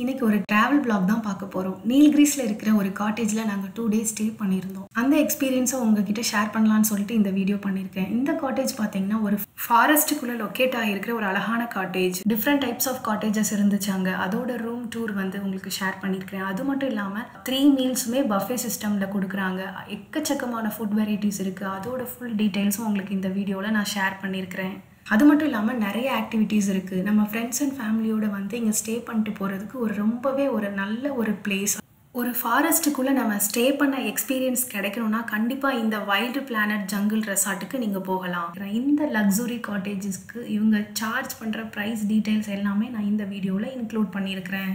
இன்னைக்கு ஒரு travel black தான் பார்க்க போகிறோம் நீல்கிரீஸில் இருக்கிற ஒரு காட்டேஜில் நாங்கள் டூ டேஸ் ஸ்டே பண்ணியிருந்தோம் அந்த எக்ஸ்பீரியன்ஸை உங்ககிட்ட ஷேர் பண்ணலான்னு சொல்லிட்டு இந்த வீடியோ பண்ணியிருக்கேன் இந்த காட்டேஜ் பார்த்தீங்கன்னா ஒரு ஃபாரஸ்ட்டுக்குள்ளே லொக்கேட் ஆகிருக்கிற ஒரு அழகான cottage different types of cottages இருந்துச்சு அங்கே அதோட ரூம் டூர் வந்து உங்களுக்கு ஷேர் பண்ணியிருக்கிறேன் அது மட்டும் இல்லாமல் த்ரீ மீல்ஸுமே பஃபே சிஸ்டமில் கொடுக்குறாங்க எக்கச்சக்கமான ஃபுட் வெரைட்டிஸ் இருக்குது அதோட ஃபுல் டீட்டெயில்ஸும் உங்களுக்கு இந்த வீடியோவில் நான் ஷேர் பண்ணியிருக்கிறேன் அது மட்டும் இல்லாமல் நிறைய ஆக்டிவிட்டீஸ் இருக்குது நம்ம ஃப்ரெண்ட்ஸ் அண்ட் ஃபேமிலியோட வந்து இங்கே ஸ்டே பண்ணிட்டு போகிறதுக்கு ஒரு ரொம்பவே ஒரு நல்ல ஒரு பிளேஸ் ஒரு ஃபாரஸ்ட்டுக்குள்ளே நம்ம ஸ்டே பண்ண எக்ஸ்பீரியன்ஸ் கிடைக்கணும்னா கண்டிப்பாக இந்த வைல்டு பிளானட் ஜங்கிள் ரெசார்ட்டுக்கு நீங்கள் போகலாம் இந்த லக்ஸுரி காட்டேஜஸ்க்கு இவங்க சார்ஜ் பண்ணுற ப்ரைஸ் டீட்டெயில்ஸ் எல்லாமே நான் இந்த வீடியோவில் இன்க்ளூட் பண்ணியிருக்கிறேன்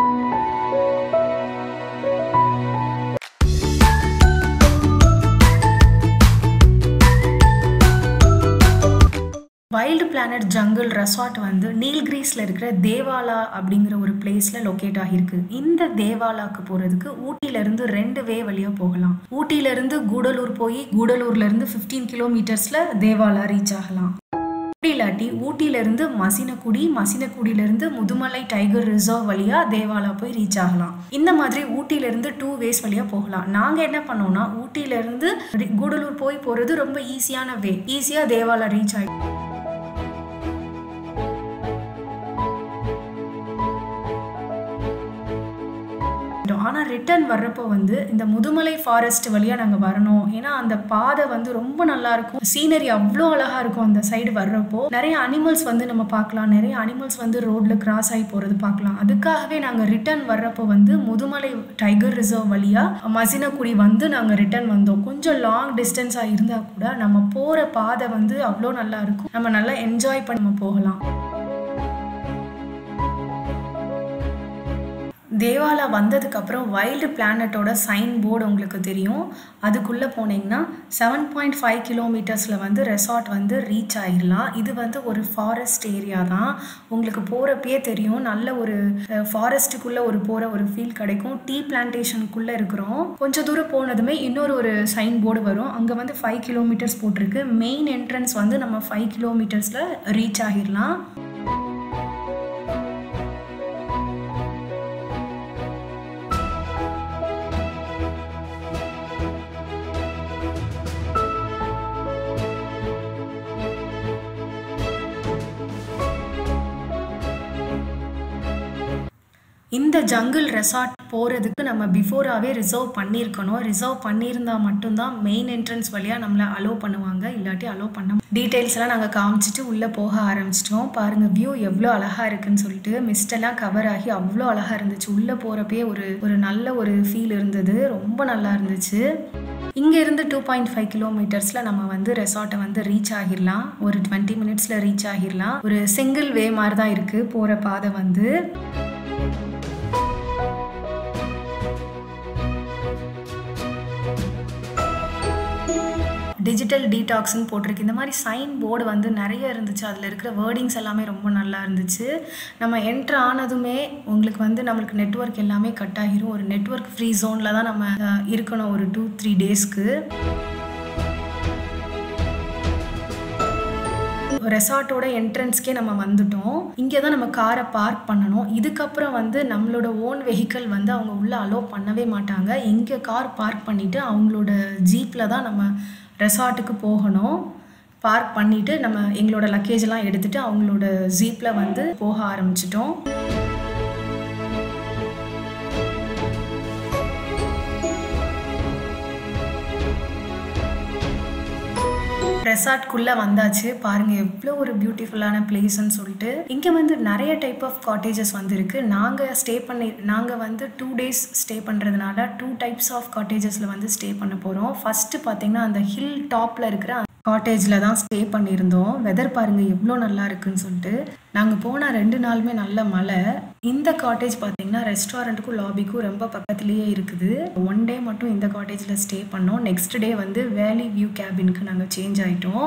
வைல்டு பிளானட் ஜங்கிள் ரெசார்ட் வந்து நீல்கிரீஸில் இருக்கிற தேவாலா அப்படிங்கிற ஒரு பிளேஸில் லொக்கேட் ஆகிருக்கு இந்த தேவாலாக்கு போகிறதுக்கு ஊட்டியிலேருந்து ரெண்டு வே வழியாக போகலாம் ஊட்டியிலேருந்து கூடலூர் போய் கூடலூர்லேருந்து ஃபிஃப்டீன் கிலோமீட்டர்ஸில் தேவாலா ரீச் ஆகலாம் அப்படி இல்லாட்டி ஊட்டியிலேருந்து மசினக்குடி மசினக்குடியிலேருந்து முதுமலை டைகர் ரிசர்வ் வழியாக தேவாலா போய் ரீச் ஆகலாம் இந்த மாதிரி ஊட்டியிலேருந்து டூ வேஸ் வழியாக போகலாம் நாங்கள் என்ன பண்ணோம்னா ஊட்டியிலேருந்து கூடலூர் போய் போகிறது ரொம்ப ஈஸியான வே ஈஸியாக தேவாலா ரீச் ஆகிடும் ஆனால் ரிட்டர்ன் வர்றப்போ வந்து இந்த முதுமலை ஃபாரஸ்ட் வழியாக நாங்கள் வரணும் ஏன்னா அந்த பாதை வந்து ரொம்ப நல்லா இருக்கும் சீனரி அவ்வளோ அழகாக இருக்கும் அந்த சைடு வர்றப்போ நிறைய அனிமல்ஸ் வந்து நம்ம பார்க்கலாம் நிறைய அனிமல்ஸ் வந்து ரோட்டில் கிராஸ் ஆகி போகிறது பார்க்கலாம் அதுக்காகவே நாங்கள் ரிட்டர்ன் வர்றப்போ வந்து முதுமலை டைகர் ரிசர்வ் வழியாக மசினக்குடி வந்து நாங்கள் ரிட்டர்ன் வந்தோம் கொஞ்சம் லாங் டிஸ்டன்ஸாக இருந்தால் கூட நம்ம போகிற பாதை வந்து அவ்வளோ நல்லா இருக்கும் நம்ம நல்லா என்ஜாய் பண்ணி நம்ம போகலாம் தேவாலா வந்ததுக்கப்புறம் வைல்டு பிளானட்டோட சைன் போர்டு உங்களுக்கு தெரியும் அதுக்குள்ளே போனீங்கன்னா செவன் பாயிண்ட் ஃபைவ் கிலோமீட்டர்ஸில் வந்து ரெசார்ட் வந்து ரீச் ஆகிடலாம் இது வந்து ஒரு ஃபாரஸ்ட் ஏரியா தான் உங்களுக்கு போகிறப்பயே தெரியும் நல்ல ஒரு ஃபாரஸ்ட்டுக்குள்ளே ஒரு போகிற ஒரு ஃபீல் கிடைக்கும் டீ பிளான்டேஷனுக்குள்ளே இருக்கிறோம் கொஞ்சம் தூரம் போனதுமே இன்னொரு ஒரு சைன் போர்டு வரும் அங்கே வந்து ஃபைவ் கிலோமீட்டர்ஸ் போட்டிருக்கு மெயின் என்ட்ரன்ஸ் வந்து நம்ம ஃபைவ் கிலோமீட்டர்ஸில் ரீச் ஆகிடலாம் இந்த ஜங்கிள் ரெசார்ட் போகிறதுக்கு நம்ம பிஃபோராகவே ரிசர்வ் பண்ணியிருக்கணும் ரிசர்வ் பண்ணியிருந்தால் மட்டும்தான் மெயின் என்ட்ரன்ஸ் வழியாக நம்மளை அலோவ் பண்ணுவாங்க இல்லாட்டி அலோவ் பண்ண டீட்டெயில்ஸ் எல்லாம் நாங்கள் காமிச்சிட்டு உள்ளே போக ஆரம்பிச்சிட்டோம் பாருங்கள் வியூ எவ்வளோ அழகாக இருக்குன்னு சொல்லிட்டு மிஸ்டெல்லாம் கவர் ஆகி அவ்வளோ அழகாக இருந்துச்சு உள்ளே போகிறப்பே ஒரு ஒரு நல்ல ஒரு ஃபீல் இருந்தது ரொம்ப நல்லா இருந்துச்சு இங்கேருந்து டூ பாயிண்ட் ஃபைவ் கிலோமீட்டர்ஸில் நம்ம வந்து ரெசார்ட்டை வந்து ரீச் ஆகிடலாம் ஒரு டுவெண்ட்டி மினிட்ஸில் ரீச் ஆகிடலாம் ஒரு சிங்கிள் வே மாதிரி தான் இருக்குது போகிற பாதை வந்து டிஜிட்டல் டீடாக்ஸ்னு போட்டிருக்கு இந்த மாதிரி சைன் போர்டு வந்து நிறைய இருந்துச்சு அதில் இருக்கிற வேர்டிங்ஸ் எல்லாமே ரொம்ப நல்லா இருந்துச்சு நம்ம என்ட்ரு ஆனதுமே உங்களுக்கு வந்து நம்மளுக்கு நெட்ஒர்க் எல்லாமே கட் ஆகிரும் ஒரு நெட்ஒர்க் ஃப்ரீ ஜோனில் தான் நம்ம இருக்கணும் ஒரு டூ த்ரீ டேஸ்க்கு ரெசார்ட்டோட என்ட்ரன்ஸ்க்கே நம்ம வந்துட்டோம் இங்கே தான் நம்ம காரை பார்க் பண்ணணும் இதுக்கப்புறம் வந்து நம்மளோட ஓன் வெஹிக்கிள் வந்து அவங்க உள்ளே அலோவ் பண்ணவே மாட்டாங்க இங்கே கார் பார்க் பண்ணிவிட்டு அவங்களோட ஜீப்பில் தான் நம்ம ரெசார்ட்டுக்கு போகணும் பார்க் பண்ணிவிட்டு நம்ம எங்களோட லக்கேஜெல்லாம் எடுத்துகிட்டு அவங்களோட ஜீப்பில் வந்து போக ஆரம்பிச்சிட்டோம் ரெசார்ட்குள்ளே வந்தாச்சு பாருங்கள் எவ்வளோ ஒரு பியூட்டிஃபுல்லான பிளேஸ்ன்னு சொல்லிட்டு இங்கே வந்து நிறைய டைப் ஆஃப் காட்டேஜஸ் வந்து இருக்குது நாங்கள் ஸ்டே பண்ணி நாங்கள் வந்து டூ டேஸ் ஸ்டே பண்ணுறதுனால டூ டைப்ஸ் ஆஃப் காட்டேஜஸில் வந்து ஸ்டே பண்ண போகிறோம் ஃபஸ்ட்டு பார்த்தீங்கன்னா அந்த ஹில் டாப்பில் இருக்கிற காட்டேஜில் தான் ஸ்டே பண்ணியிருந்தோம் வெதர் பாருங்கள் எவ்வளோ நல்லா இருக்குன்னு சொல்லிட்டு நாங்கள் போன ரெண்டு நாளுமே நல்ல மழை இந்த காட்டேஜ் பார்த்தீங்கன்னா ரெஸ்டாரண்ட்டுக்கும் லாபிக்கும் ரொம்ப பக்கத்துலேயே இருக்குது ஒன் டே மட்டும் இந்த காட்டேஜில் ஸ்டே பண்ணோம் நெக்ஸ்ட் டே வந்து வேலி வியூ கேபினுக்கு நாங்கள் சேஞ்ச் ஆகிட்டோம்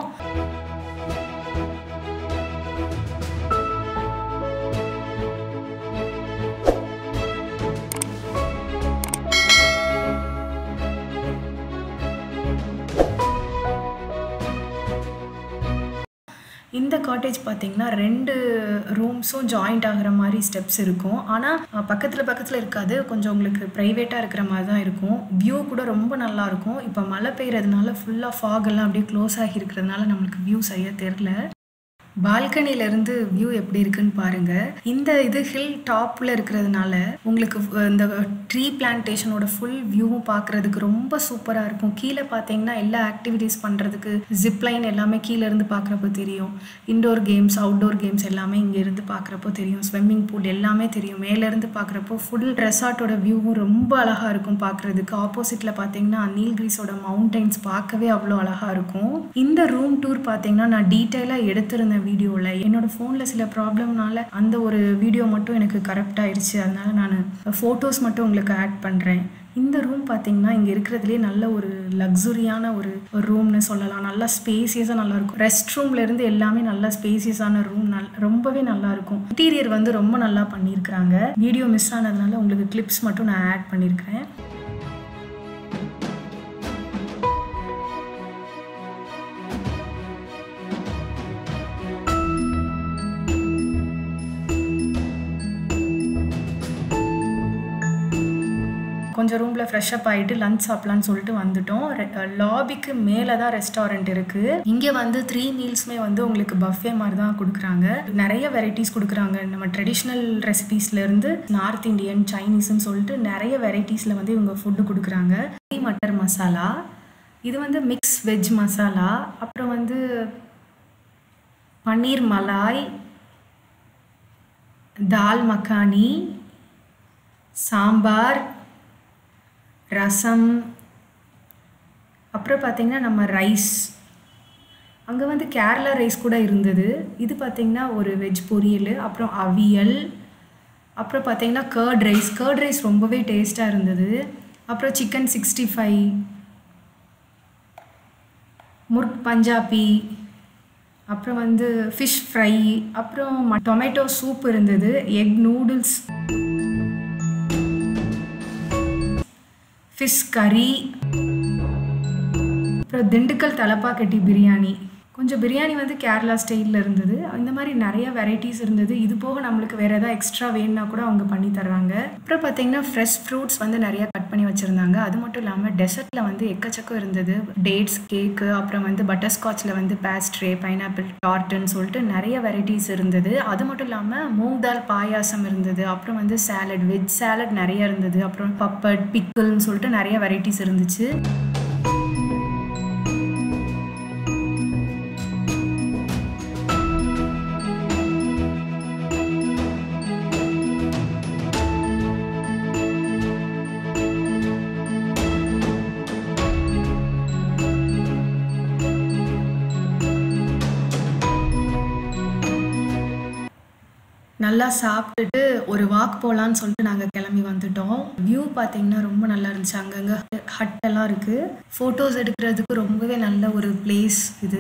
இந்த காட்டேஜ் பார்த்தீங்கன்னா ரெண்டு ரூம்ஸும் ஜாயிண்ட் ஆகிற மாதிரி ஸ்டெப்ஸ் இருக்கும் ஆனால் பக்கத்தில் பக்கத்தில் இருக்காது கொஞ்சம் உங்களுக்கு ப்ரைவேட்டாக இருக்கிற மாதிரி தான் இருக்கும் வியூ கூட ரொம்ப நல்லா இருக்கும் இப்போ மழை பெய்யறதுனால ஃபுல்லாக ஃபாக் எல்லாம் அப்படியே க்ளோஸ் ஆகி இருக்கிறதுனால நம்மளுக்கு வியூ சரியாக தெரில பால்கனிலேருந்து வியூ எப்படி இருக்குன்னு பாருங்க இந்த இது ஹில் டாப்பில் இருக்கிறதுனால உங்களுக்கு இந்த ட்ரீ பிளான்டேஷனோட ஃபுல் வியூவும் பார்க்குறதுக்கு ரொம்ப சூப்பராக இருக்கும் கீழே பார்த்தீங்கன்னா எல்லா ஆக்டிவிட்டீஸ் பண்ணுறதுக்கு ஜிப்லைன் எல்லாமே கீழே இருந்து பார்க்குறப்போ தெரியும் இன்டோர் கேம்ஸ் அவுட்டோர் கேம்ஸ் எல்லாமே இங்கே இருந்து பார்க்குறப்போ தெரியும் ஸ்விம்மிங் பூல் எல்லாமே தெரியும் மேலேருந்து பார்க்குறப்போ ஃபுல் ரெசார்ட்டோட வியூவும் ரொம்ப அழகாக இருக்கும் பார்க்குறதுக்கு ஆப்போசிட்டில் பார்த்தீங்கன்னா நீல்கிரிஸோட மவுண்டைன்ஸ் பார்க்கவே அவ்வளோ அழகாக இருக்கும் இந்த ரூம் டூர் பார்த்தீங்கன்னா நான் டீட்டெயிலாக எடுத்திருந்தேன் வீடியோவில் என்னோட ஃபோனில் சில ப்ராப்ளம்னால அந்த ஒரு வீடியோ மட்டும் எனக்கு கரெக்ட் ஆயிடுச்சு அதனால நான் ஃபோட்டோஸ் மட்டும் உங்களுக்கு ஆட் பண்ணுறேன் இந்த ரூம் பார்த்தீங்கன்னா இங்கே இருக்கிறதுலே நல்ல ஒரு லக்ஸுரியான ஒரு ரூம்னு சொல்லலாம் நல்லா ஸ்பேசியஸாக நல்லா இருக்கும் ரெஸ்ட் ரூம்ல இருந்து எல்லாமே நல்லா ஸ்பேசியஸான ரூம் நல் ரொம்பவே நல்லா இருக்கும் இன்டீரியர் வந்து ரொம்ப நல்லா பண்ணியிருக்கிறாங்க வீடியோ மிஸ் ஆனதுனால உங்களுக்கு கிளிப்ஸ் மட்டும் நான் ஆட் பண்ணியிருக்கிறேன் கொஞ்சம் ரூமில் ஃப்ரெஷ்அப் ஆகிட்டு லஞ்ச் சாப்பிட்லான்னு சொல்லிட்டு வந்துட்டோம் லாபிக்கு மேலே தான் ரெஸ்டாரண்ட் இருக்குது இங்கே வந்து த்ரீ மீல்ஸுமே வந்து உங்களுக்கு பஃபே மாதிரி தான் கொடுக்குறாங்க நிறைய வெரைட்டிஸ் கொடுக்குறாங்க நம்ம ட்ரெடிஷ்னல் ரெசிபீஸ்லேருந்து நார்த் இந்தியன் சைனீஸ்னு சொல்லிட்டு நிறைய வெரைட்டிஸில் வந்து இவங்க ஃபுட்டு கொடுக்குறாங்க மட்டர் மசாலா இது வந்து மிக்ஸ் வெஜ் மசாலா அப்புறம் வந்து பன்னீர் மலாய் தால் மக்கானி சாம்பார் ரசம் அப்புறம் பார்த்திங்கன்னா நம்ம ரைஸ் அங்கே வந்து கேரளா ரைஸ் கூட இருந்தது இது பார்த்திங்கன்னா ஒரு வெஜ் பொரியல் அப்புறம் அவியல் அப்புறம் பார்த்திங்கன்னா கர்ட் ரைஸ் கர்ட் ரைஸ் ரொம்பவே டேஸ்ட்டாக இருந்தது அப்புறம் chicken sixty five murg Punjabi அப்புறம் வந்து ஃபிஷ் ஃப்ரை அப்புறம் டொமேட்டோ சூப் இருந்தது எக் நூடுல்ஸ் ஃபிஷ் கறி அப்புறம் திண்டுக்கல் தலப்பாக்கட்டி பிரியாணி கொஞ்சம் பிரியாணி வந்து கேரளா ஸ்டைலில் இருந்தது இந்த மாதிரி நிறைய வெரைட்டிஸ் இருந்தது இது போக நம்மளுக்கு வேறு எதாவது எக்ஸ்ட்ரா வேணும்னா கூட அவங்க பண்ணி தர்றாங்க அப்புறம் பார்த்தீங்கன்னா ஃப்ரெஷ் ஃப்ரூட்ஸ் வந்து நிறைய கட் பண்ணி வச்சுருந்தாங்க அது மட்டும் இல்லாமல் டெசர்ட்டில் வந்து எக்கச்சக்கம் இருந்தது டேட்ஸ் கேக்கு அப்புறம் வந்து பட்டர்ஸ்காட்சில் வந்து பேஸ்ட்ரே பைனாப்பிள் டார்ட்டுன்னு சொல்லிட்டு நிறைய வெரைட்டிஸ் இருந்தது அது மட்டும் இல்லாமல் மூங் தால் பாயாசம் இருந்தது அப்புறம் வந்து சாலட் வெஜ் சாலட் நிறைய இருந்தது அப்புறம் பப்பட் பிக்கிள்னு சொல்லிட்டு நிறைய வெரைட்டிஸ் இருந்துச்சு நல்லா சாப்பிட்டுட்டு ஒரு வாக் போகலான்னு சொல்லிட்டு நாங்கள் கிளம்பி வந்துட்டோம் வியூ பார்த்தீங்கன்னா ரொம்ப நல்லா இருந்துச்சு அங்கங்கே ஹட் எல்லாம் இருக்குது ஃபோட்டோஸ் எடுக்கிறதுக்கு ரொம்பவே நல்ல ஒரு பிளேஸ் இது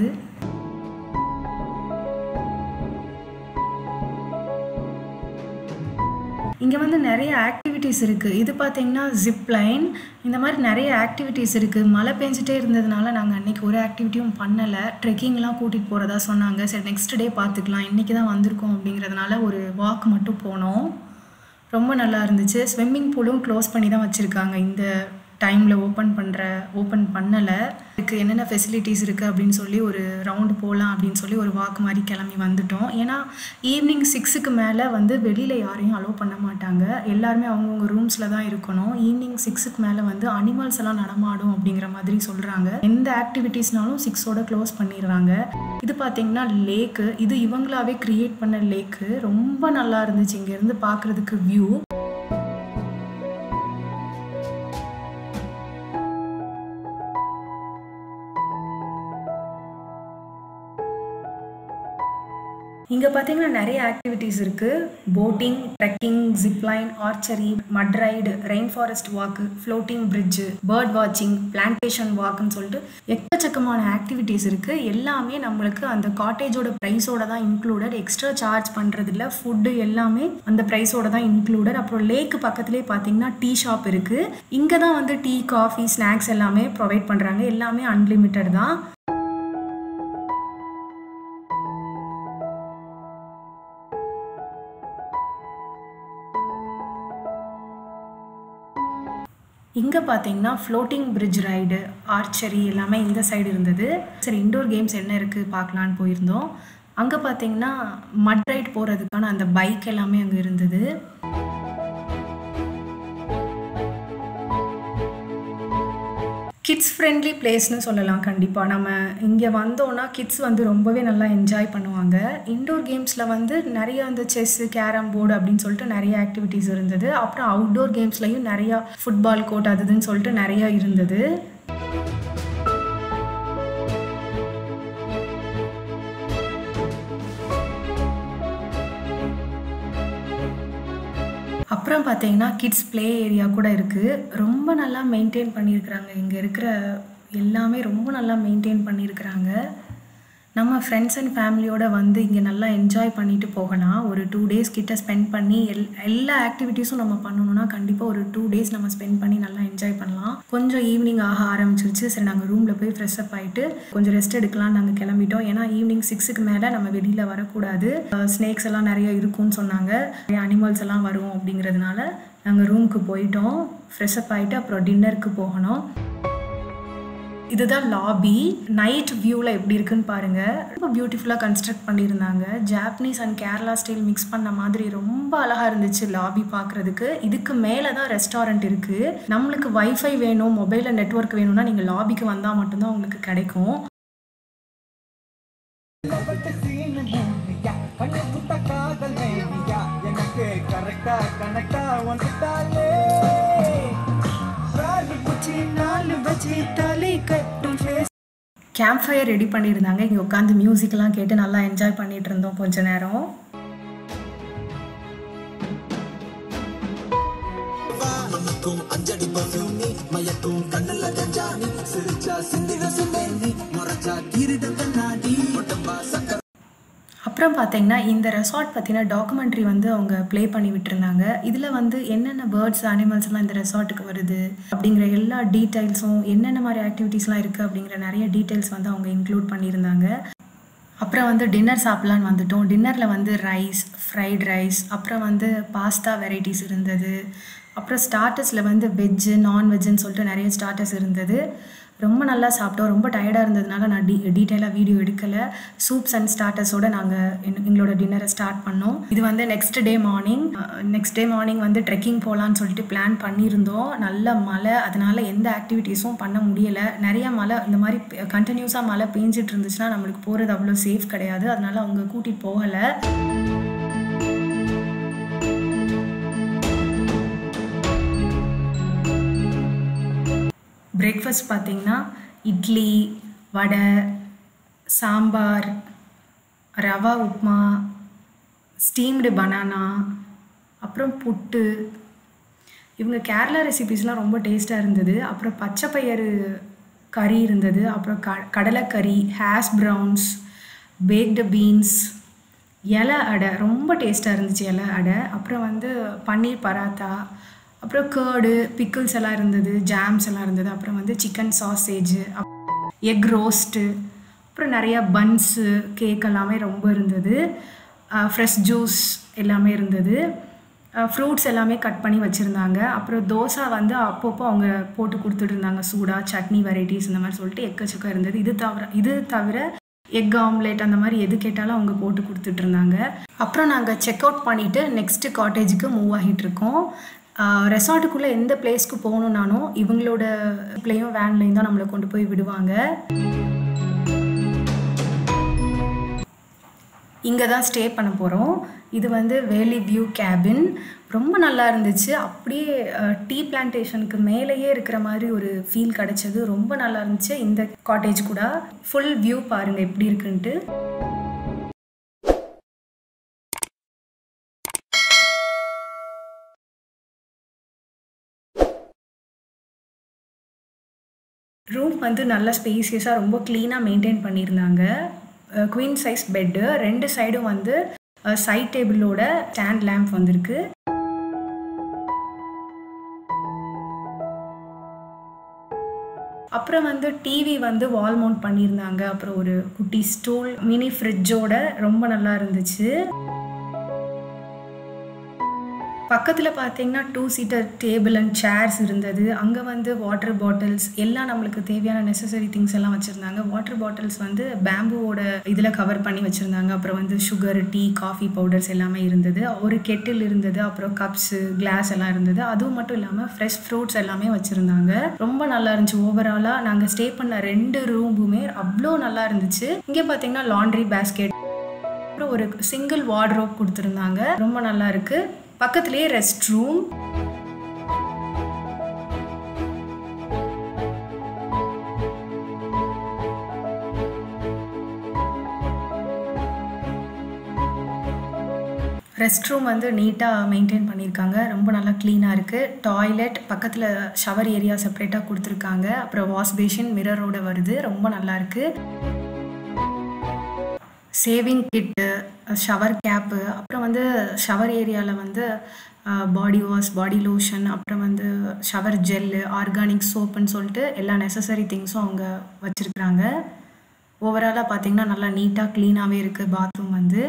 இங்கே வந்து நிறைய ஆக்டிவிட்டீஸ் இருக்குது இது பார்த்தீங்கன்னா ஜிப் லைன் இந்த மாதிரி நிறைய ஆக்டிவிட்டீஸ் இருக்குது மழை பெஞ்சிட்டே இருந்ததுனால நாங்கள் அன்றைக்கி ஒரு ஆக்டிவிட்டியும் பண்ணலை ட்ரெக்கிங்லாம் கூட்டிகிட்டு போகிறதா சொன்னாங்க சரி நெக்ஸ்ட் டே பார்த்துக்கலாம் இன்றைக்கி தான் வந்திருக்கோம் அப்படிங்கிறதுனால ஒரு வாக் மட்டும் போனோம் ரொம்ப நல்லா இருந்துச்சு ஸ்விம்மிங் பூலும் க்ளோஸ் பண்ணி தான் வச்சுருக்காங்க இந்த டைமில் ஓப்பன் பண்ணுற ஓப்பன் பண்ணலை இதுக்கு என்னென்ன ஃபெசிலிட்டிஸ் இருக்குது அப்படின்னு சொல்லி ஒரு ரவுண்டு போகலாம் அப்படின்னு சொல்லி ஒரு வாக் மாதிரி கிளம்பி வந்துட்டோம் ஏன்னா ஈவினிங் சிக்ஸுக்கு மேலே வந்து வெளியில் யாரையும் அலோவ் பண்ண மாட்டாங்க எல்லாருமே அவங்கவுங்க ரூம்ஸில் தான் இருக்கணும் ஈவினிங் சிக்ஸுக்கு மேலே வந்து அனிமல்ஸ் எல்லாம் நடமாடும் அப்படிங்கிற மாதிரி சொல்கிறாங்க எந்த ஆக்டிவிட்டீஸ்னாலும் சிக்ஸோட க்ளோஸ் பண்ணிடுறாங்க இது பார்த்தீங்கன்னா லேக்கு இது இவங்களாவே க்ரியேட் பண்ண லேக்கு ரொம்ப நல்லா இருந்துச்சு இங்கேருந்து பார்க்குறதுக்கு வியூ இங்கே பார்த்தீங்கன்னா நிறைய ஆக்டிவிட்டீஸ் இருக்குது boating trekking zipline archery mud ride rain forest walk floating bridge bird வாட்சிங் பிளான்டேஷன் வாக்குன்னு சொல்லிட்டு எக்கச்சக்கமான ஆக்டிவிட்டீஸ் இருக்குது எல்லாமே நம்மளுக்கு அந்த காட்டேஜோட ப்ரைஸோட தான் இன்க்ளூடட் எக்ஸ்ட்ரா சார்ஜ் பண்ணுறதில்ல ஃபுட்டு எல்லாமே அந்த ப்ரைஸோட தான் இன்க்ளூடட் அப்புறம் லேக்கு பக்கத்துலேயே பார்த்தீங்கன்னா டீ ஷாப் இருக்குது இங்கே தான் வந்து டீ காஃபி ஸ்நாக்ஸ் எல்லாமே ப்ரொவைட் பண்ணுறாங்க எல்லாமே அன்லிமிட்டட் தான் இங்கே பார்த்தீங்கன்னா ஃப்ளோட்டிங் பிரிட்ஜ் ரைடு ஆர்ச்சரி எல்லாமே இந்த சைடு இருந்தது சரி இண்டோர் கேம்ஸ் என்ன இருக்குது பார்க்கலான்னு போயிருந்தோம் அங்கே பார்த்தீங்கன்னா மட் ரைட் போகிறதுக்கான அந்த பைக் எல்லாமே அங்கே இருந்தது கிட்ஸ் ஃப்ரெண்ட்லி பிளேஸ்னு சொல்லலாம் கண்டிப்பாக நம்ம இங்கே வந்தோன்னா கிட்ஸ் வந்து ரொம்பவே நல்லா என்ஜாய் பண்ணுவாங்க இன்டோர் கேம்ஸில் வந்து நிறைய அந்த செஸ்ஸு கேரம் போர்டு அப்படின்னு சொல்லிட்டு நிறைய ஆக்டிவிட்டீஸ் இருந்தது அப்புறம் அவுட்டோர் கேம்ஸ்லையும் நிறையா ஃபுட்பால் கோர்ட் அது இதுன்னு சொல்லிட்டு நிறையா இருந்தது அப்புறம் பார்த்தீங்கன்னா கிட்ஸ் ப்ளே ஏரியா கூட இருக்குது ரொம்ப நல்லா மெயின்டைன் பண்ணியிருக்கிறாங்க இங்கே இருக்கிற எல்லாமே ரொம்ப நல்லா மெயின்டைன் பண்ணியிருக்கிறாங்க நம்ம ஃப்ரெண்ட்ஸ் அண்ட் ஃபேமிலியோட வந்து இங்கே நல்லா என்ஜாய் பண்ணிட்டு போகலாம் ஒரு டூ டேஸ் கிட்ட ஸ்பெண்ட் பண்ணி எல் எல்லா ஆக்டிவிட்டீஸும் நம்ம பண்ணணும்னா கண்டிப்பாக ஒரு டூ டேஸ் நம்ம ஸ்பெண்ட் பண்ணி நல்லா என்ஜாய் பண்ணலாம் கொஞ்சம் ஈவினிங் ஆக ஆரம்பிச்சிருச்சு சரி நாங்கள் ரூமில் போய் ஃப்ரெஷ் அப் ஆகிட்டு கொஞ்சம் ரெஸ்ட் எடுக்கலாம்னு நாங்கள் கிளம்பிட்டோம் ஏன்னா ஈவினிங் சிக்ஸுக்கு மேலே நம்ம வெளியில் வரக்கூடாது ஸ்னேக்ஸ் எல்லாம் நிறைய இருக்கும்னு சொன்னாங்க நிறைய அனிமல்ஸ் எல்லாம் வரும் அப்படிங்கிறதுனால நாங்கள் ரூமுக்கு போயிட்டோம் ஃப்ரெஷ் அப் ஆகிட்டு அப்புறம் டின்னருக்கு போகணும் இதுதான் லாபி நைட் வியூவில் எப்படி இருக்குன்னு பாருங்க ரொம்ப பியூட்டிஃபுல்லாக கன்ஸ்ட்ரக்ட் பண்ணியிருந்தாங்க Japanese and Kerala style mix பண்ண மாதிரி ரொம்ப அழகாக இருந்துச்சு லாபி பார்க்குறதுக்கு இதுக்கு மேலே தான் ரெஸ்டாரண்ட் இருக்குது நம்மளுக்கு வைஃபை வேணும் மொபைலில் நெட்ஒர்க் வேணும்னா நீங்கள் லாபிக்கு வந்தால் மட்டும்தான் உங்களுக்கு கிடைக்கும் எனக்கு கரெக்டா கனெக்டா வந்துட்டாலே நாலு பஜே தலை கட்டும் ஃபேஸ் கேம்ப் ஃபயர் ரெடி பண்ணியிருந்தாங்க இங்கே உட்காந்து மியூசிக்லாம் கேட்டு நல்லா என்ஜாய் பண்ணிட்டு இருந்தோம் கொஞ்ச நேரம் நமக்கும் அஞ்சடி பர்ஃபியூம் நீ மயக்கும் கண்ணுல கஞ்சா நீ சிரிச்சா சிந்திட சுந்தே நீ முறைச்சா கிரீட கண்ணாடி உடம்பா சக்கர அப்புறம் பார்த்தீங்கன்னா இந்த ரெசார்ட் பார்த்தீங்கன்னா டாக்குமெண்ட்ரி வந்து அவங்க ப்ளே பண்ணி விட்டுருந்தாங்க இதில் வந்து என்னென்ன பேர்ட்ஸ் அனிமல்ஸ் எல்லாம் இந்த ரெசார்ட்டுக்கு வருது அப்படிங்கிற எல்லா டீட்டெயில்ஸும் என்னென்ன மாதிரி ஆக்டிவிட்டீஸ்லாம் இருக்குது அப்படிங்கிற நிறைய டீட்டெயில்ஸ் வந்து அவங்க இன்க்ளூட் பண்ணியிருந்தாங்க அப்புறம் வந்து டின்னர் சாப்பிட்லான்னு வந்துட்டோம் டின்னரில் வந்து ரைஸ் ஃப்ரைட் ரைஸ் அப்புறம் வந்து பாஸ்தா வெரைட்டிஸ் இருந்தது அப்புறம் ஸ்டார்டர்ஸில் வந்து வெஜ்ஜு நான்வெஜ்ஜுன்னு சொல்லிட்டு நிறைய ஸ்டார்டர்ஸ் இருந்தது ரொம்ப நல்லா சாப்பிட்டோம் ரொம்ப டயர்டாக இருந்ததுனால நான் டீ டீட்டெயிலாக வீடியோ எடுக்கலை சூப்ஸ் அண்ட் ஸ்டார்டர்ஸோடு நாங்கள் எங்களோட டின்னரை ஸ்டார்ட் பண்ணோம் இது வந்து next day morning next day morning வந்து ட்ரெக்கிங் போகலான்னு சொல்லிட்டு பிளான் பண்ணியிருந்தோம் நல்ல மழை அதனால எந்த ஆக்டிவிட்டீஸும் பண்ண முடியலை நிறைய மழை இந்த மாதிரி கண்டினியூஸாக மழை பெஞ்சிட்டு இருந்துச்சுன்னா நம்மளுக்கு போகிறது அவ்வளோ சேஃப் கிடையாது அதனால அவங்க கூட்டிகிட்டு போகலை பிரேக்ஃபாஸ்ட் பார்த்தீங்கன்னா இட்லி வடை சாம்பார் ரவா உப்மா ஸ்டீம்டு பனானா அப்புறம் புட்டு இவங்க கேரளா ரெசிபீஸ்லாம் ரொம்ப டேஸ்ட்டாக இருந்தது அப்புறம் பச்சை பயிறு கறி இருந்தது அப்புறம் க கடலைக்கறி ஹேஷ் ப்ரவுன்ஸ் பேக்டு பீன்ஸ் இலை அடை ரொம்ப டேஸ்ட்டாக இருந்துச்சு இலை அடை அப்புறம் வந்து பன்னீர் பராத்தா அப்புறம் கேர்டு பிக்கிள்ஸ் எல்லாம் இருந்தது ஜாம்ஸ் எல்லாம் இருந்தது அப்புறம் வந்து சிக்கன் சாசேஜு எக் ரோஸ்ட்டு அப்புறம் நிறையா பன்ஸு கேக் எல்லாமே ரொம்ப இருந்தது ஃப்ரெஷ் ஜூஸ் எல்லாமே இருந்தது ஃப்ரூட்ஸ் எல்லாமே கட் பண்ணி வச்சுருந்தாங்க அப்புறம் தோசை வந்து அப்பப்போ அவங்க போட்டு கொடுத்துட்டு இருந்தாங்க சூடாக சட்னி வெரைட்டிஸ் இந்த மாதிரி சொல்லிட்டு எக்கச்சக்கம் இருந்தது இது தவிர இது தவிர எக் ஆம்லேட் அந்த மாதிரி எது கேட்டாலும் அவங்க போட்டு கொடுத்துட்டு இருந்தாங்க அப்புறம் நாங்கள் செக் அவுட் பண்ணிவிட்டு நெக்ஸ்ட்டு காட்டேஜுக்கு மூவ் ஆகிட்டு இருக்கோம் ரெசார்ட்டுக்குள்ளே எந்த பிளேஸ்க்கு போகணுன்னாலும் இவங்களோட பிளேயும் வேன்லையும் தான் நம்மளை கொண்டு போய் விடுவாங்க இங்கே தான் ஸ்டே பண்ண போகிறோம் இது வந்து வேலி வியூ கேபின் ரொம்ப நல்லா இருந்துச்சு அப்படியே டீ பிளான்டேஷனுக்கு மேலேயே இருக்கிற மாதிரி ஒரு ஃபீல் கிடச்சது ரொம்ப நல்லா இருந்துச்சு இந்த காட்டேஜ் கூட ஃபுல் வியூ பாருங்கள் எப்படி இருக்குன்ட்டு ரூம் வந்து நல்ல ஸ்பேசியஸாக ரொம்ப க்ளீனாக மெயின்டைன் பண்ணியிருந்தாங்க குவீன் சைஸ் பெட்டு ரெண்டு சைடும் வந்து சைட் டேபிளோட ஸ்டாண்ட் லேம்ப் வந்திருக்கு அப்புறம் வந்து டிவி வந்து வால் மவுண்ட் பண்ணியிருந்தாங்க அப்புறம் ஒரு குட்டி ஸ்டூல் மினி ஃப்ரிட்ஜோட ரொம்ப நல்லா இருந்துச்சு பக்கத்தில் பார்த்தீங்கன்னா two seater table and chairs இருந்தது அங்கே வந்து வாட்டர் பாட்டில்ஸ் எல்லாம் நம்மளுக்கு தேவையான நெசசரி திங்ஸ் எல்லாம் வச்சுருந்தாங்க வாட்டர் பாட்டில்ஸ் வந்து பேம்புவோட இதில் கவர் பண்ணி வச்சுருந்தாங்க அப்புறம் வந்து சுகர் டீ காஃபி பவுடர்ஸ் எல்லாமே இருந்தது ஒரு கெட்டில் இருந்தது அப்புறம் கப்ஸு கிளாஸ் எல்லாம் இருந்தது அதுவும் மட்டும் இல்லாமல் ஃப்ரெஷ் ஃப்ரூட்ஸ் எல்லாமே வச்சுருந்தாங்க ரொம்ப நல்லா இருந்துச்சு ஓவராலாக நாங்கள் ஸ்டே பண்ண ரெண்டு ரூமுமே அவ்வளோ நல்லா இருந்துச்சு இங்கே பார்த்தீங்கன்னா லாண்ட்ரி பேஸ்கெட் அப்புறம் ஒரு சிங்கிள் வார்ட்ரோப் கொடுத்துருந்தாங்க ரொம்ப நல்லா இருக்கு பக்கத்துலேயே ரெஸ்ட் ரூம் ரெஸ்ட் ரூம் வந்து நீட்டாக மெயின்டைன் பண்ணியிருக்காங்க ரொம்ப நல்லா க்ளீனாக இருக்குது டாய்லெட் பக்கத்தில் ஷவர் ஏரியா செப்பரேட்டாக கொடுத்துருக்காங்க அப்புறம் வாஷ் பேஷன் மிரரோட வருது ரொம்ப நல்லா இருக்குது சேவிங் கிட்டு ஷவர் கேப்பு அப்புறம் வந்து ஷவர் ஏரியாவில் வந்து பாடி வாஷ் பாடி லோஷன் அப்புறம் வந்து ஷவர் ஜெல்லு ஆர்கானிக் சோப்புன்னு சொல்லிட்டு எல்லா நெசசரி திங்ஸும் அவங்க வச்சுருக்குறாங்க ஓவராலாக பார்த்தீங்கன்னா நல்லா நீட்டாக க்ளீனாகவே இருக்குது பாத்ரூம் வந்து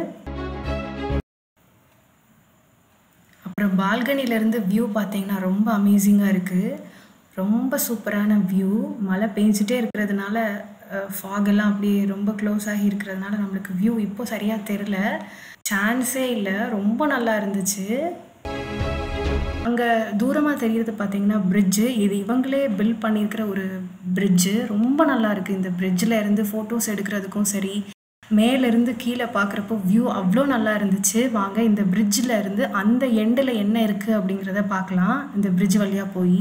அப்புறம் பால்கனிலேருந்து வியூ பார்த்தீங்கன்னா ரொம்ப அமேசிங்காக இருக்குது ரொம்ப சூப்பரான வியூ மழை பெஞ்சிட்டே இருக்கிறதுனால ஃபாக் எல்லாம் அப்படியே ரொம்ப க்ளோஸ் ஆகி இருக்கிறதுனால நம்மளுக்கு வியூ இப்போ சரியாக தெரில சான்ஸே இல்லை ரொம்ப நல்லா இருந்துச்சு அங்கே தூரமாக தெரிகிறது பார்த்தீங்கன்னா பிரிட்ஜு இது இவங்களே பில்ட் பண்ணியிருக்கிற ஒரு பிரிட்ஜு ரொம்ப நல்லா இருக்குது இந்த பிரிட்ஜில் இருந்து ஃபோட்டோஸ் எடுக்கிறதுக்கும் சரி மேலேருந்து கீழே பார்க்குறப்போ வியூ அவ்வளோ நல்லா இருந்துச்சு வாங்க இந்த பிரிட்ஜில் இருந்து அந்த எண்டில் என்ன இருக்குது அப்படிங்கிறத பார்க்கலாம் இந்த பிரிட்ஜ் வழியாக போய்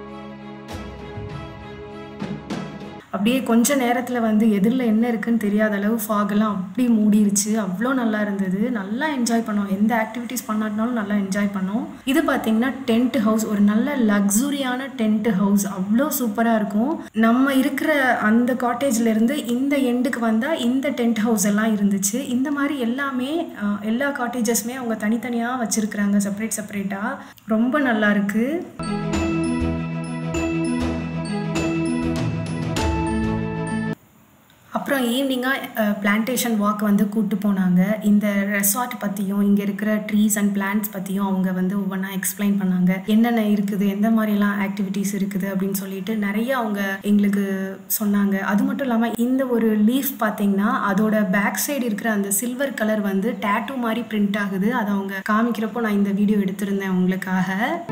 அப்படியே கொஞ்ச நேரத்தில் வந்து எதிரில் என்ன இருக்குன்னு தெரியாத அளவு ஃபாகெல்லாம் அப்படி மூடிருச்சு அவ்வளோ நல்லா இருந்தது நல்லா என்ஜாய் பண்ணோம் எந்த ஆக்டிவிட்டீஸ் பண்ணாட்டினாலும் நல்லா என்ஜாய் பண்ணோம் இது பார்த்தீங்கன்னா டென்ட் ஹவுஸ் ஒரு நல்ல லக்ஸுரியான டென்ட் ஹவுஸ் அவ்வளோ சூப்பராக இருக்கும் நம்ம இருக்கிற அந்த காட்டேஜ்லேருந்து இந்த எண்டுக்கு வந்தால் இந்த டென்ட் ஹவுஸ் எல்லாம் இருந்துச்சு இந்த மாதிரி எல்லாமே எல்லா காட்டேஜஸ்மே அவங்க தனித்தனியாக வச்சுருக்குறாங்க செப்பரேட் செப்பரேட்டாக ரொம்ப நல்லா இருக்குது அப்புறம் ஈவினிங்காக பிளான்டேஷன் வாக் வந்து கூப்பிட்டு போனாங்க இந்த ரெசார்ட் பற்றியும் இங்கே இருக்கிற ட்ரீஸ் அண்ட் பிளான்ட்ஸ் பற்றியும் அவங்க வந்து ஒவ்வொன்றா எக்ஸ்பிளைன் பண்ணாங்க என்னென்ன இருக்குது எந்த மாதிரிலாம் ஆக்டிவிட்டீஸ் இருக்குது அப்படின்னு சொல்லிட்டு நிறைய அவங்க எங்களுக்கு சொன்னாங்க அது மட்டும் இல்லாமல் இந்த ஒரு லீஃப் பார்த்தீங்கன்னா அதோட பேக் சைடு இருக்கிற அந்த சில்வர் கலர் வந்து டேட்டூ மாதிரி பிரிண்ட் ஆகுது அதை அவங்க காமிக்கிறப்போ நான் இந்த வீடியோ எடுத்திருந்தேன் உங்களுக்காக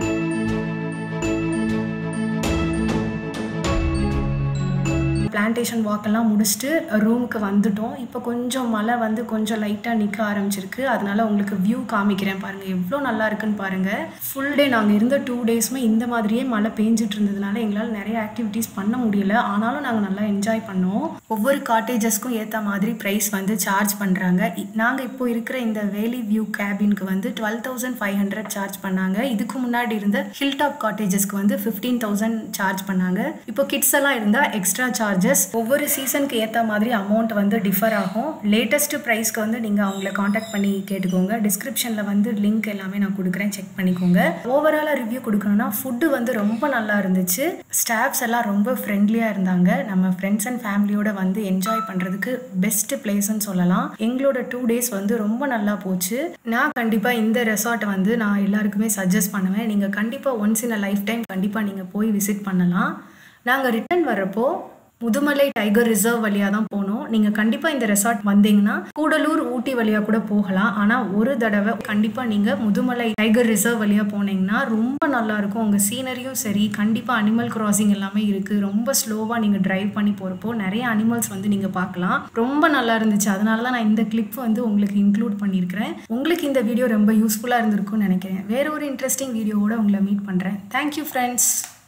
பிளான்டேஷன் வாக்கெல்லாம் முடிச்சுட்டு ரூமுக்கு வந்துட்டோம் இப்போ கொஞ்சம் மழை வந்து கொஞ்சம் லைட்டாக நிற்க ஆரம்பிச்சிருக்கு அதனால உங்களுக்கு வியூ காமிக்கிறேன் பாருங்கள் எவ்வளோ நல்லா இருக்குன்னு பாருங்கள் ஃபுல் டே நாங்கள் இருந்த டூ டேஸுமே இந்த மாதிரியே மழை பெஞ்சிட்டு இருந்ததுனால எங்களால் நிறைய ஆக்டிவிட்டீஸ் பண்ண முடியல ஆனாலும் நாங்கள் நல்லா என்ஜாய் பண்ணோம் ஒவ்வொரு காட்டேஜஸ்க்கும் ஏற்ற மாதிரி ப்ரைஸ் வந்து சார்ஜ் பண்ணுறாங்க நாங்கள் இப்போ இருக்கிற இந்த வேலி வியூ கேபினுக்கு வந்து twelve thousand five hundred charge பண்ணாங்க இதுக்கு முன்னாடி இருந்த ஹில் டாப் காட்டேஜஸ்க்கு வந்து ஃபிஃப்டீன் தௌசண்ட் சார்ஜ் பண்ணாங்க இப்போ கிட்ஸ் எல்லாம் இருந்தால் எக்ஸ்ட்ரா சார்ஜ் சார்ஜஸ் ஒவ்வொரு சீசனுக்கு ஏற்ற மாதிரி அமௌண்ட் வந்து டிஃபர் ஆகும் லேட்டஸ்ட் ப்ரைஸ்க்கு வந்து நீங்கள் அவங்கள காண்டாக்ட் பண்ணி கேட்டுக்கோங்க டிஸ்கிரிப்ஷனில் வந்து லிங்க் எல்லாமே நான் கொடுக்குறேன் செக் பண்ணிக்கோங்க ஓவராலாக ரிவ்யூ கொடுக்கணும்னா ஃபுட்டு வந்து ரொம்ப நல்லா இருந்துச்சு ஸ்டாஃப்ஸ் எல்லாம் ரொம்ப ஃப்ரெண்ட்லியாக இருந்தாங்க நம்ம ஃப்ரெண்ட்ஸ் அண்ட் ஃபேமிலியோட வந்து என்ஜாய் பண்ணுறதுக்கு பெஸ்ட் பிளேஸ்ன்னு சொல்லலாம் எங்களோட டூ டேஸ் வந்து ரொம்ப நல்லா போச்சு நான் கண்டிப்பாக இந்த ரெசார்ட்டை வந்து நான் எல்லாருக்குமே சஜஸ்ட் பண்ணுவேன் நீங்கள் கண்டிப்பாக once in a lifetime கண்டிப்பாக நீங்கள் போய் விசிட் பண்ணலாம் நாங்கள் ரிட்டர்ன் வர்றப்போ முதுமலை டைகர் ரிசர்வ் வழியாக தான் போனோம் நீங்கள் கண்டிப்பாக இந்த ரெசார்ட் வந்தீங்கன்னா கூடலூர் ஊட்டி வழியாக கூட போகலாம் ஆனால் ஒரு தடவை கண்டிப்பாக நீங்கள் முதுமலை டைகர் ரிசர்வ் வழியாக போனீங்கன்னா ரொம்ப நல்லா இருக்கும் உங்கள் சீனரியும் சரி கண்டிப்பாக அனிமல் கிராசிங் எல்லாமே இருக்குது ரொம்ப ஸ்லோவாக நீங்கள் டிரைவ் பண்ணி போகிறப்போ நிறைய அனிமல்ஸ் வந்து நீங்கள் பார்க்கலாம் ரொம்ப நல்லா இருந்துச்சு அதனால தான் நான் இந்த கிளிப் வந்து உங்களுக்கு இன்க்ளூட் பண்ணியிருக்கிறேன் உங்களுக்கு இந்த வீடியோ ரொம்ப யூஸ்ஃபுல்லாக இருந்திருக்கும்னு நினைக்கிறேன் வேற ஒரு இன்ட்ரெஸ்டிங் வீடியோவோட உங்களை மீட் பண்ணுறேன் தேங்க்யூ ஃப்ரெண்ட்ஸ்